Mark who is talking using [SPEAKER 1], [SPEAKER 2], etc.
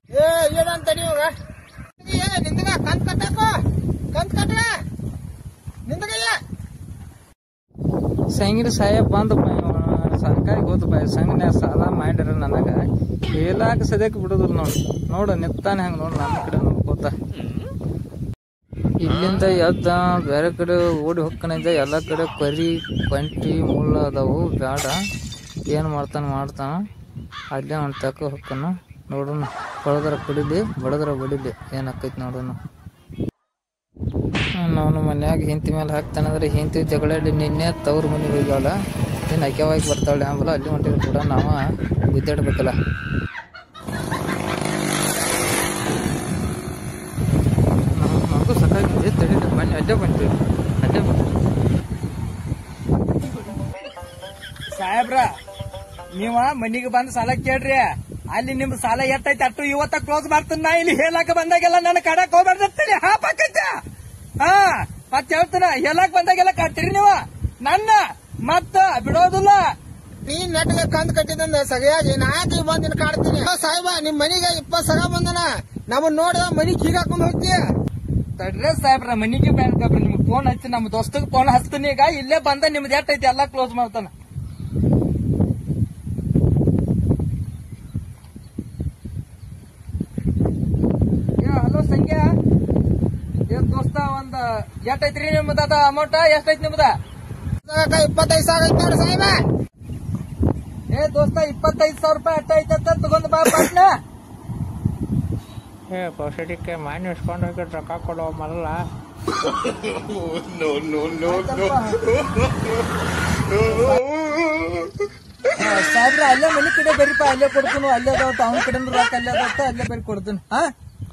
[SPEAKER 1] ಏ ಏನಂತ ತಡಿಯೋಗ ಏ ನಿಂದಗ ಕಂತ್ ಕಟ್ಟಾಕೋ ಕಂತ್ ಕಟ್ಟ ನಿಂದಗಯ್ಯ
[SPEAKER 2] ಸಂಗಿನ ಸಾಹೇಬ್ ಬಂದಪ್ಪ ಇವ ಸರ್ಕಾರಿ ಹೋದಪ್ಪ ಸಂಘನ್ಯಾಗ ಸಾಲ ಮಾಡ್ಯಾರ ನನಗ ಹೇಳಾಕ ಸದ್ಯಕ್ಕೆ ಬಿಡುದಿಲ್ಲ ನೋಡಿ ನೋಡು ನಿತ್ತಾನ ಹೆಂಗ ನೋಡು ನನ್ನ ಕಡೆ ನೋಡ್ಕೋತ ಇಲ್ಲಿಂದ ಎದ್ದ ಬೇರೆ ಕಡೆ ಓಡಿ ಹೊಕ್ಕನಿಂದ ಎಲ್ಲ ಕಡೆ ಕರಿ ಕಂಟಿ ಮುಳ್ಳ ಅದಾವು ಬೇಡ ಏನು ಮಾಡ್ತಾನ ಮಾಡ್ತಾನ ಅಲ್ಲೇ ಒಂದು ತಕ ಹೊಕ್ಕನ ನೋಡೋಣ ಕೊಳದ್ರ ಕುಡಿಲಿ ಬಡದ್ರ ಬಡಿಲಿ ಏನಾಕೈತಿ ನೋಡೋಣ ನಾವು ಮನ್ಯಾಗ ಹಿಂತಿ ಮೇಲೆ ಹಾಕ್ತಾನಂದ್ರೆ ಹಿಂತಿ ಜಗಳಾಡಿ ನಿನ್ನೆ ತವ್ರ ಮನೆಗೆ ಹೋಗ್ಯಾವಲ್ಲ ಏನು ಅಕ್ಯವಾಗಿ ಬರ್ತಾಳೆ ಆಂಬಲ ಅಲ್ಲಿ ಹೊಂಟಿವಿ ಕೂಡ ನಾವು ಗುದ್ದಾಡ್ಬೇಕಲ್ಲ ನಾವು- ನಮಗೂ ಸಾಕಾಗಿದೆ ತಡಿ ಬನ್ನಿ ಅಲ್ಲೇ ಬಂತೀವಿ ಅಲ್ಲೇ ಬಂತೀವಿ
[SPEAKER 1] ಸಾಹೇಬ್ರ ನೀವ ಮನಿಗೆ ಬಂದ್ ಸಾಲ ಕೇಳ್ರಿ ಅಲ್ಲಿ ನಿಮ್ ಸಾಲ ಎಷ್ಟೈತಿ ಅಟ್ಟು ಇವತ್ತ ಕ್ಲೋಸ್ ಮಾಡ್ತೀನಿ ನಾ ಇಲ್ಲಿ ಹೇಳಾಕ ಬಂದಾಗೆಲ್ಲ ನನ್ನ ಕಡಕ್ ಹೋಗ್ಬಾರ್ದಿರ್ತೀನಿ ಹಾ ಪಕ್ಕೈತ ಹಾ ಮತ್ ಹೇಳ್ತಾನ ಹೇಳಾಕ್ ಬಂದಾಗೆಲ್ಲ ಕಟ್ತೀರಿ ನೀವ ನನ್ನ ಮತ್ತ ಬಿಡೋದಿಲ್ಲ
[SPEAKER 3] ನೀ ನೆಟ್ಗೆ ಕಂದ್ ಕಟ್ಟಿದಂದ ಸರಿಯಾಗಿ ನಾಲ್ಕು ಬಂದಿನ ಕಾಡ್ತೀನಿ ಓ ಸಾಹೇಬ ನಿಮ್ ಮನಿಗೆ ಇಪ್ಪತ್ ಸಲ ಬಂದನ ನಮ್ಮನ್ ನೋಡಿದ ಮನಿ ಕೀಗ್ ಹಾಕೊಂಡ್ ಹೋಗ್ತೀಯ
[SPEAKER 1] ತಡ್ರೆ ಸಾಹೇಬ್ರ ಮನಿಗೆ ಬ್ಯಾಂಕ್ ನಿಮ್ಗೆ ಫೋನ್ ಹಚ್ಚಿ ನಮ್ಮ ದೋಸ್ತಗ್ ಫೋನ್ ಹಚ್ತೀನಿ ಈಗ ಇಲ್ಲೇ ಬಂದ ನಿಮ್ದು ಎಷ್ಟೈತಿ ಎಲ್ಲಾ ಕ್ಲೋಸ್ ಮಾಡ್ತಾನ ಹಲೋ ಸಂಖ್ಯಾ ಏನ್ ದೋಸ್ತ ಒಂದ್ ಎಷ್ಟೈತ್ರಿ ನಿಮ್ದ ಅದ ಅಮೌಂಟ್ ಎಷ್ಟೈತಿ ನಿಮ್ದ
[SPEAKER 3] ಇಪ್ಪತ್ತೈದು ಸಾವಿರ ಐತಿ ನೋಡು ಸಾಹೇಬ
[SPEAKER 1] ಏ ದೋಸ್ತ ಇಪ್ಪತ್ತೈದು ಸಾವಿರ ರೂಪಾಯಿ ಅಟ್ಟ ಐತೆ ತಗೊಂಡ್ ಬಾ ಪಟ್ನ
[SPEAKER 2] ಏ ಪೌಷಟಿಕ್ಕೆ ಮಾನ್ಯ ಇಸ್ಕೊಂಡು ಹೋಗಿ ರೊಕ್ಕ ಕೊಡೋ ಮಲ್ಲ
[SPEAKER 1] ಸಾಹೇಬ್ರ ಅಲ್ಲೇ ಮನಿ ಕಡೆ ಬರೀಪ ಅಲ್ಲೇ ಕೊಡ್ತೀನಿ ಅಲ್ಲೇ ಅದಾವತ್ತ ಅವನ ಕಡೆ ರೊಕ್ಕ ಅಲ್ಲೇ ಅದಾವತ್ತ ಅಲ್ಲೇ ಬರಿ ಕೊಡ್ತೀನಿ ಹಾ